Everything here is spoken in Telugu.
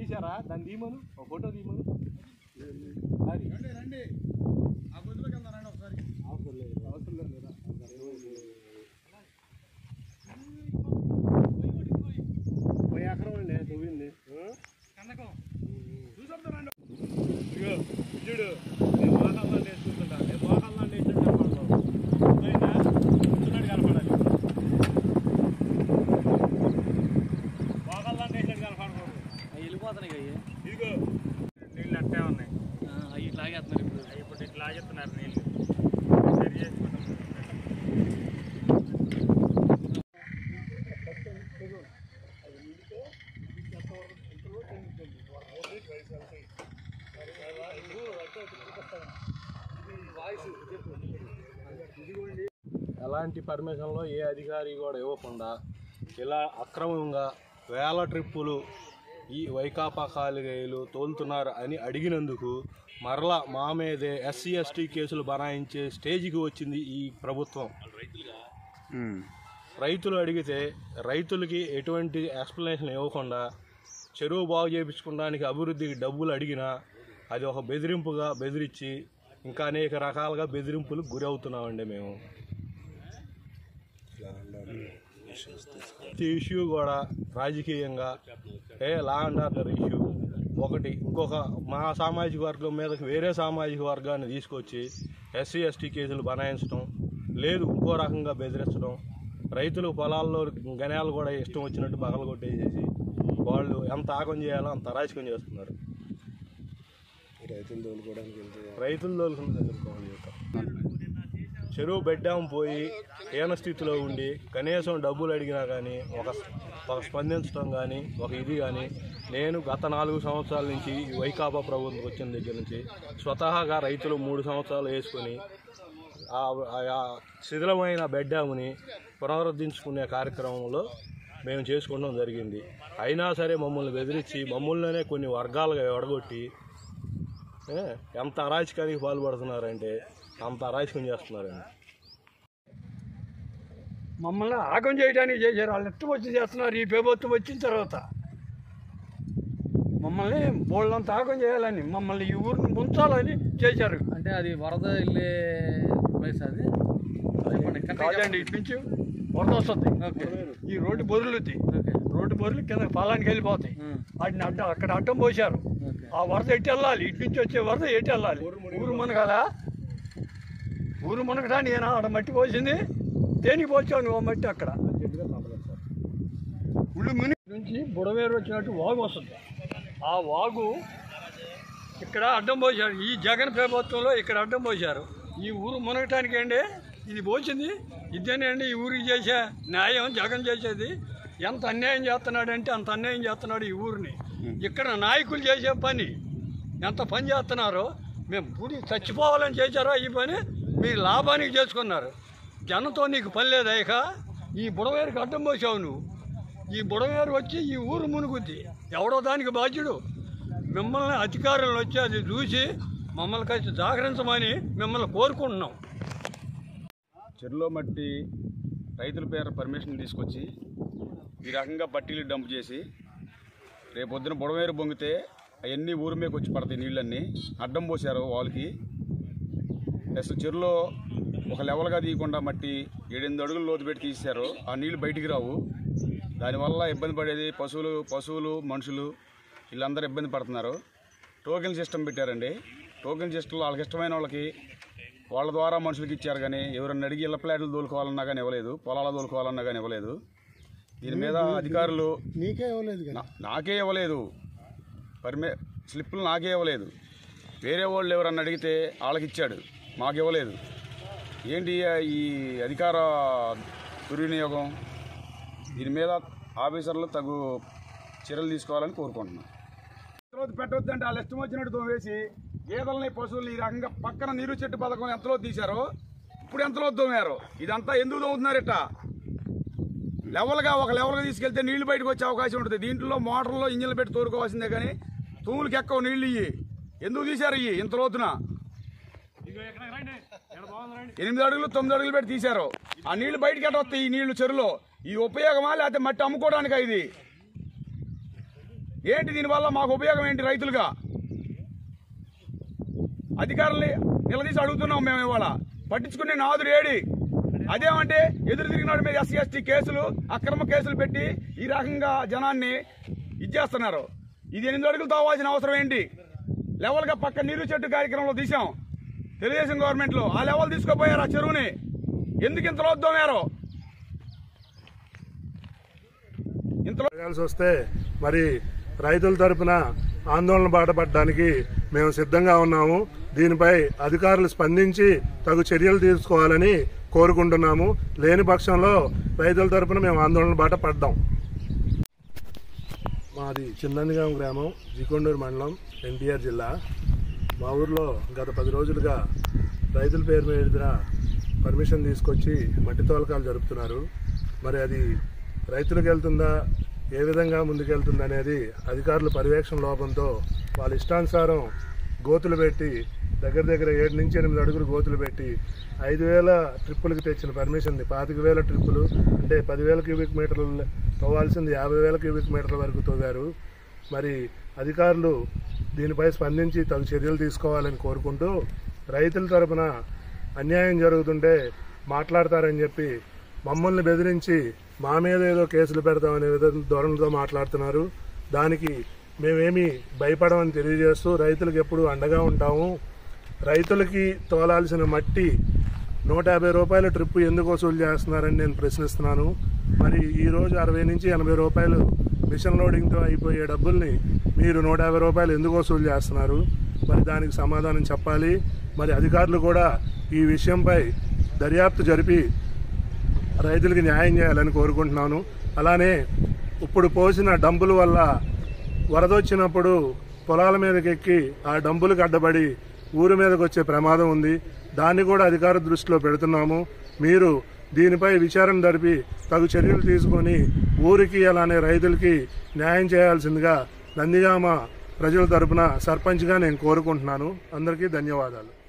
తీసారా దాన్ని తీయమను ఒక ఫోటో తీయమను అది రండి రండి ఆ గొంతులోకి వెళ్దాం రండి ఒకసారి అవసరం లేదు అవసరం లేదు లేదా? పోయి ఎకరం అండి తవ్వింది చూసొద్దాం రండి ఇదిగో చూడు నేను మోకాళ్ళ వేసుకుంటుంటా నేను మోకాళ్ళ వేసి కనపడతాను కూర్చున్నాడు కనపడాలి మోకాళ్ళ వేసాడు కనపడకూడదు వెళ్ళిపోతున్నాయి అయ్యి ఇదిగో నీళ్ళు అట్టే ఉన్నాయి అవి లాగేస్తున్నారు ఇప్పుడు అవి ఇప్పుడు ఇట్లా లాగేస్తున్నారు నీళ్ళు సరి చేసుకుంటాం ఎలాంటి పర్మిషన్లో ఏ అధికారి కూడా ఇవ్వకుండా ఇలా అక్రమంగా వేల ట్రిప్పులు ఈ వైకాపా కాలుగేయులు తోలుతున్నారు అని అడిగినందుకు మరలా మా మీదే ఎస్సీ ఎస్టీ కేసులు బనాయించే స్టేజ్కి వచ్చింది ఈ ప్రభుత్వం రైతులు అడిగితే రైతులకి ఎటువంటి ఎక్స్ప్లెనేషన్ ఇవ్వకుండా చెరువు బాగు చేయించుకోవడానికి అభివృద్ధికి డబ్బులు అడిగినా అది ఒక బెదిరింపుగా బెదిరించి ఇంకా అనేక రకాలుగా బెదిరింపులకు గురి అవుతున్నామండి మేము ప్రతి ఇష్యూ కూడా రాజకీయంగా ఏ లా అండ్ ఆర్డర్ ఇష్యూ ఒకటి ఇంకొక మా సామాజిక వర్గం మీదకి వేరే సామాజిక వర్గాన్ని తీసుకొచ్చి ఎస్సీ ఎస్టీ కేసులు బనాయించడం లేదు ఇంకో రకంగా బెదిరించడం రైతులు పొలాల్లో గణాలు కూడా ఇష్టం వచ్చినట్టు బగలు కొట్టేసేసి వాళ్ళు ఎంత ఆగం చేయాలో అంత అరాచకం చేస్తున్నారు రైతులు తోలుకోవడానికి వెళ్తే రైతులు తోలుకున్న ఎదుర్కోవాలి జీవితం చెరువు బెడ్డాం పోయి హీన స్థితిలో ఉండి కనీసం డబ్బులు అడిగినా కానీ ఒక ఒక స్పందించడం కానీ ఒక ఇది కానీ నేను గత నాలుగు సంవత్సరాల నుంచి ఈ వైకాపా ప్రభుత్వం వచ్చిన దగ్గర నుంచి స్వతహాగా రైతులు మూడు సంవత్సరాలు వేసుకొని ఆ- ఆ శిథిలమైన బెడ్డాముని పునరుద్ధరించుకునే కార్యక్రమంలో మేము చేసుకోవడం జరిగింది అయినా సరే మమ్మల్ని బెదిరించి మమ్మల్లోనే కొన్ని వర్గాలుగా ఎడగొట్టి ఏ, ఎంత అరాచకానికి పాల్పడుతున్నారంటే అంత అరాచకం చేస్తున్నారండి మమ్మల్ని ఆగం చేయడానికి చేశారు వాళ్ళు ఎట్టు వచ్చి చేస్తున్నారు ఈ ప్రభుత్వం వచ్చిన తర్వాత మమ్మల్ని బోళ్ళంత ఆగం చేయాలని మమ్మల్ని ఈ ఊరిని ముంచాలని చేశారు అంటే అది వరద వెళ్ళే ప్లేస్ అది చెప్పండి కరెక్ట్గా కాదండి ఇటు నుంచి వరద వస్తుంది ఓకే ఈ రోడ్డు బొరులుద్ది ఓకే రోడ్డు బొరులు కింద పొలానికి వెళ్ళిపోతాయి ఉమ్, వాటిని అడ్డం అక్కడ అడ్డం పోశారు ఓకే ఆ వరద ఎటు వెళ్ళాలి ఇటు నుంచి వచ్చే వరద ఎటు వెళ్ళాలి ఊరు మునగాలా ఊరు మునగడానికి ఏనా ఆడ మట్టి పోసింది దేనికి పోసావు నువ్వు ఆ మట్టి అక్కడ ఉళ్ళు ముని నుంచి బుడవేరు వచ్చినట్టు వాగు వస్తుంది ఆ వాగు ఇక్కడ అడ్డం పోశారు ఈ జగన్ ప్రభుత్వంలో ఇక్కడ అడ్డం పోశారు ఈ ఊరు మునగటానికి అండి ఇది పోసింది ఇదేనండి ఈ ఊరికి చేసే న్యాయం జగన్ చేసేది ఎంత అన్యాయం చేస్తున్నాడంటే అంత అన్యాయం చేస్తున్నాడు ఈ ఊరిని ఇక్కడ నాయకులు చేసే పని ఎంత పని చేస్తున్నారో మేము పుడి చచ్చిపోవాలని చేశారో ఈ పని మీరు లాభానికి చేసుకున్నారు జనంతో నీకు పని లేదా ఇక ఈ బుడవేరుకి అడ్డం పోసావు నువ్వు ఈ బుడవేరు వచ్చి ఈ ఊరు మునుగుద్ది ఎవడో దానికి బాధ్యుడు మిమ్మల్ని అధికారులు వచ్చి అది చూసి మమ్మల్ని కలిసి జాగరించమని మిమ్మల్ని కోరుకుంటున్నాం చెరువులో మట్టి రైతుల పేరు పర్మిషన్ తీసుకొచ్చి ఈ రకంగా పట్టీలు డంప్ చేసి రేపు పొద్దున బుడవేరు బొంగితే అవన్నీ ఊరి మీదకి వచ్చి పడతాయి నీళ్ళన్నీ అడ్డం పోసారు వాళ్ళకి ప్లస్ చెరువులో ఒక లెవెల్గా తీయకుండా మట్టి ఏడెనిమిది అడుగులు లోతు పెట్టి తీశారు ఆ నీళ్లు బయటికి రావు దానివల్ల ఇబ్బంది పడేది పశువులు పశువులు మనుషులు వీళ్ళందరూ ఇబ్బంది పడుతున్నారు టోకెన్ సిస్టమ్ పెట్టారండి టోకెన్ సిస్టంలో వాళ్ళకి ఇష్టమైన వాళ్ళకి వాళ్ళ ద్వారా మనుషులకి ఇచ్చారు కానీ ఎవరన్నా అడిగి ఇళ్ళ ప్లాట్లు తోలుకోవాలన్నా కానీ ఇవ్వలేదు పొలాలు తోలుకోవాలన్నా కానీ ఇవ్వలేదు దీని మీద అధికారులు నీకే ఇవ్వలేదు కదా నా- నాకే ఇవ్వలేదు పర్మే స్లిప్పులు నాకే ఇవ్వలేదు వేరే వాళ్ళు ఎవరన్నా అడిగితే వాళ్ళకి ఇచ్చాడు మాకు ఇవ్వలేదు ఏంటి ఈ అధికార దుర్వినియోగం దీని మీద ఆఫీసర్లు తగు చర్యలు తీసుకోవాలని కోరుకుంటున్నాం ఎంతలో పెట్టొద్దంటే వాళ్ళు ఇష్టం వచ్చినట్టు తోమేసి గేదెలని పశువులు ఈ రకంగా పక్కన నీరు చెట్టు పథకం ఎంతలో తీశారో ఇప్పుడు ఎంతలో తోమారు ఇదంతా ఎందుకు తోముతున్నారట లెవెల్గా ఒక లెవెల్గా తీసుకెళ్తే నీళ్లు బయటకు వచ్చే అవకాశం ఉంటుంది దీంట్లో మోటార్లో ఇంజిన్లు పెట్టి తోడుకోవాల్సిందే కానీ తూములకి ఎక్కవ నీళ్లు ఇయ్యి ఎందుకు తీశారు ఇయ్యి ఇంత లోతున ఎనిమిది అడుగులు తొమ్మిది అడుగులు పెట్టి తీశారు ఆ నీళ్లు బయటకి ఎట్ట వస్తాయి ఈ నీళ్లు చెరువులో ఈ ఉపయోగమా లేకపోతే మట్టి అమ్ముకోవడానికా ఇది ఏంటి దీనివల్ల మాకు ఉపయోగం ఏంటి రైతులుగా అధికారుల్ని నిలదీసి అడుగుతున్నాం మేము ఇవాళ పట్టించుకునే నాదుడు ఏడి అదేమంటే ఎదురు తిరిగినాడు మీద ఎస్సీ ఎస్టీ కేసులు అక్రమ కేసులు పెట్టి ఈ రకంగా జనాన్ని ఇచ్చేస్తున్నారు ఇది ఎనిమిది అడుగులు తవ్వాల్సిన అవసరం ఏంటి లెవెల్గా పక్క నీరు చెట్టు కార్యక్రమంలో తీసాం తెలుగుదేశం గవర్నమెంట్లో ఆ లెవెల్ తీసుకుపోయారు ఆ చెరువుని ఎందుకు ఇంత లోద్దోమారో ఇంతలో జరగాల్సి వస్తే మరి రైతుల తరపున ఆందోళన బాటపడడానికి మేము సిద్ధంగా ఉన్నాము దీనిపై అధికారులు స్పందించి తగు చర్యలు తీసుకోవాలని కోరుకుంటున్నాము లేని పక్షంలో రైతుల తరపున మేము ఆందోళన బాట పడ్డాం మాది చిన్నందిగాం గ్రామం జికొండూరు మండలం ఎన్టీఆర్ జిల్లా మా ఊర్లో గత పది రోజులుగా రైతుల పేరు మీద పర్మిషన్ తీసుకొచ్చి మట్టి తోలకాలు జరుపుతున్నారు మరి అది రైతులకు వెళ్తుందా ఏ విధంగా ముందుకెళ్తుంది అనేది అధికారుల పర్యవేక్షణ లోపంతో వాళ్ళ ఇష్టానుసారం గోతులు పెట్టి దగ్గర దగ్గర ఏడు నుంచి ఎనిమిది అడుగులు గోతులు పెట్టి ఐదు వేల ట్రిప్పులకి తెచ్చిన పర్మిషన్ది పాతిక వేల ట్రిప్పులు అంటే పదివేల క్యూబిక్ మీటర్లు తవ్వాల్సింది యాభై వేల క్యూబిక్ మీటర్ల వరకు తవ్వారు మరి అధికారులు దీనిపై స్పందించి తగు చర్యలు తీసుకోవాలని కోరుకుంటూ రైతుల తరపున అన్యాయం జరుగుతుంటే మాట్లాడతారని చెప్పి మమ్మల్ని బెదిరించి మా మీద ఏదో కేసులు పెడతామనే విధంగా ధోరణితో మాట్లాడుతున్నారు దానికి మేమేమి భయపడమని తెలియజేస్తూ రైతులకు ఎప్పుడు అండగా ఉంటాము రైతులకి తోలాల్సిన మట్టి నూట యాభై రూపాయల ట్రిప్ ఎందుకు వసూలు చేస్తున్నారని నేను ప్రశ్నిస్తున్నాను మరి ఈ రోజు అరవై నుంచి ఎనభై రూపాయలు మిషన్ లోడింగ్తో అయిపోయే డబ్బుల్ని మీరు నూట యాభై రూపాయలు ఎందుకు వసూలు చేస్తున్నారు మరి దానికి సమాధానం చెప్పాలి మరి అధికారులు కూడా ఈ విషయంపై దర్యాప్తు జరిపి రైతులకి న్యాయం చేయాలని కోరుకుంటున్నాను అలానే ఇప్పుడు పోసిన డంపుల వల్ల వరద వచ్చినప్పుడు పొలాల మీదకి ఎక్కి ఆ డంపులకు అడ్డబడి ఊరి మీదకి వచ్చే ప్రమాదం ఉంది దాన్ని కూడా అధికార దృష్టిలో పెడుతున్నాము మీరు దీనిపై విచారణ జరిపి తగు చర్యలు తీసుకొని ఊరికి అలానే రైతులకి న్యాయం చేయాల్సిందిగా నందిగామ ప్రజల తరపున సర్పంచ్గా నేను కోరుకుంటున్నాను అందరికీ ధన్యవాదాలు